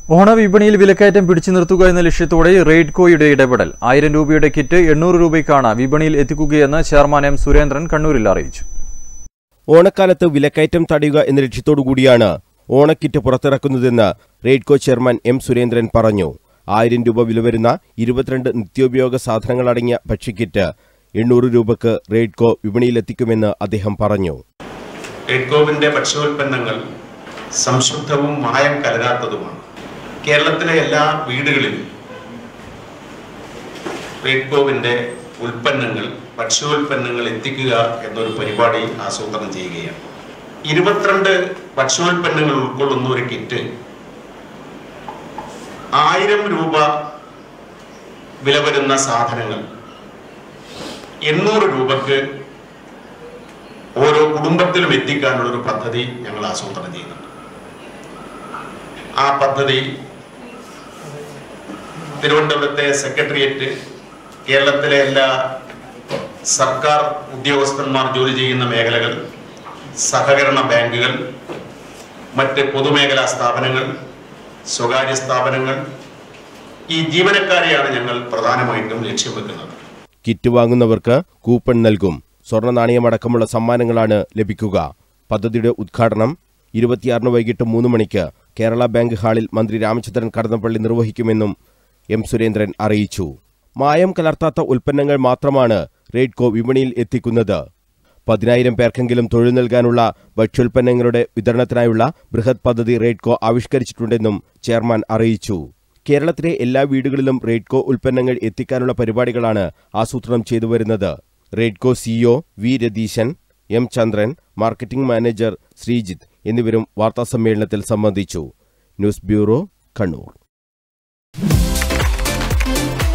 ഓണവിപണിയിൽ വിലക്കയറ്റം പിടിച്ചു നിർത്തുക എന്ന ലക്ഷ്യത്തോടെ റെയ്ഡ്കോയുടെ ഇടപെടൽ ആയിരം രൂപയുടെ കിറ്റ് എണ്ണൂറ് രൂപയ്ക്കാണ് വിപണിയിൽ എത്തിക്കുകയെന്ന് ചെയർമാൻ എം സുരേന്ദ്രൻ കണ്ണൂരിൽ അറിയിച്ചു ഓണക്കാലത്ത് വിലക്കയറ്റം തടയുക എന്ന ലക്ഷ്യത്തോടുകൂടിയാണ് ഓണക്കിറ്റ് പുറത്തിറക്കുന്നതെന്ന് റെയ്ഡ്കോ ചെയർമാൻ എം സുരേന്ദ്രൻ പറഞ്ഞു ആയിരം രൂപ വില വരുന്ന ഇരുപത്തിരണ്ട് നിത്യോപയോഗ സാധനങ്ങളടങ്ങിയ ഭക്ഷ്യക്കിറ്റ് എണ്ണൂറ് രൂപക്ക് റെയ്ഡ്കോ വിപണിയിലെത്തിക്കുമെന്ന് അദ്ദേഹം പറഞ്ഞു എഡ്കോവിന്റെ ഭക്ഷ്യോൽപ്പന്നങ്ങൾ സംശുദ്ധവും മായം കലരാത്തതുമാണ് കേരളത്തിലെ എല്ലാ വീടുകളിലും റെഡ്കോവിന്റെ ഉൽപ്പന്നങ്ങൾ ഭക്ഷ്യോൽപ്പന്നങ്ങൾ എത്തിക്കുക എന്നൊരു പരിപാടി ആസൂത്രണം ചെയ്യുകയാണ് ഇരുപത്തിരണ്ട് ഭക്ഷ്യോൽപ്പന്നങ്ങൾ ഉൾക്കൊള്ളുന്ന ഒരു കിറ്റ് ആയിരം രൂപ വില വരുന്ന സാധനങ്ങൾ എണ്ണൂറ് രൂപക്ക് ഓരോ കുടുംബത്തിലും എത്തിക്കാനുള്ള ഒരു പദ്ധതി ഞങ്ങൾ ആസൂത്രണം ചെയ്യുന്നുണ്ട് ആ പദ്ധതി തിരുവനന്തപുരത്തെ സെക്രട്ടേറിയറ്റ് കേരളത്തിലെ എല്ലാ സർക്കാർ ഉദ്യോഗസ്ഥന്മാർ ജോലി ചെയ്യുന്ന മേഖലകൾ സഹകരണ ബാങ്കുകൾ മറ്റ് പൊതുമേഖലാ സ്ഥാപനങ്ങൾ സ്വകാര്യ സ്ഥാപനങ്ങൾ ഈ ജീവനക്കാരെയാണ് ഞങ്ങൾ പ്രധാനമായിട്ടും ലക്ഷ്യം വെക്കുന്നത് കിറ്റ് വാങ്ങുന്നവർക്ക് കൂപ്പൺ നൽകും സ്വർണ്ണ നാണയമടക്കമുള്ള സമ്മാനങ്ങളാണ് ലഭിക്കുക പദ്ധതിയുടെ ഉദ്ഘാടനം ഇരുപത്തിയാറിന് വൈകിട്ട് മൂന്ന് മണിക്ക് കേരള ബാങ്ക് ഹാളിൽ മന്ത്രി രാമചന്ദ്രൻ കടന്നപ്പള്ളി നിർവഹിക്കുമെന്നും എം സുരേന്ദ്രൻ അറിയിച്ചു മായം കലർത്താത്ത ഉൽപ്പന്നങ്ങൾ മാത്രമാണ് റെയ്ഡ്കോ വിപണിയിൽ എത്തിക്കുന്നത് പതിനായിരം പേർക്കെങ്കിലും തൊഴിൽ നൽകാനുള്ള ഭക്ഷ്യോൽപ്പന്നങ്ങളുടെ വിതരണത്തിനായുള്ള ബൃഹത് പദ്ധതി റെയ്ഡ്കോ ആവിഷ്കരിച്ചിട്ടുണ്ടെന്നും ചെയർമാൻ അറിയിച്ചു കേരളത്തിലെ എല്ലാ വീടുകളിലും റെയ്ഡ്കോ ഉൽപ്പന്നങ്ങൾ എത്തിക്കാനുള്ള പരിപാടികളാണ് ആസൂത്രണം ചെയ്തുവരുന്നത് Raidco CEO V Ratheesan M Chandran marketing manager Sreejith എന്നിവരും വാർത്താസമ്മേളനത്തിൽ സംബന്ധിച്ചു ന്യൂസ് ബ്യൂറോ കണ്ണൂർ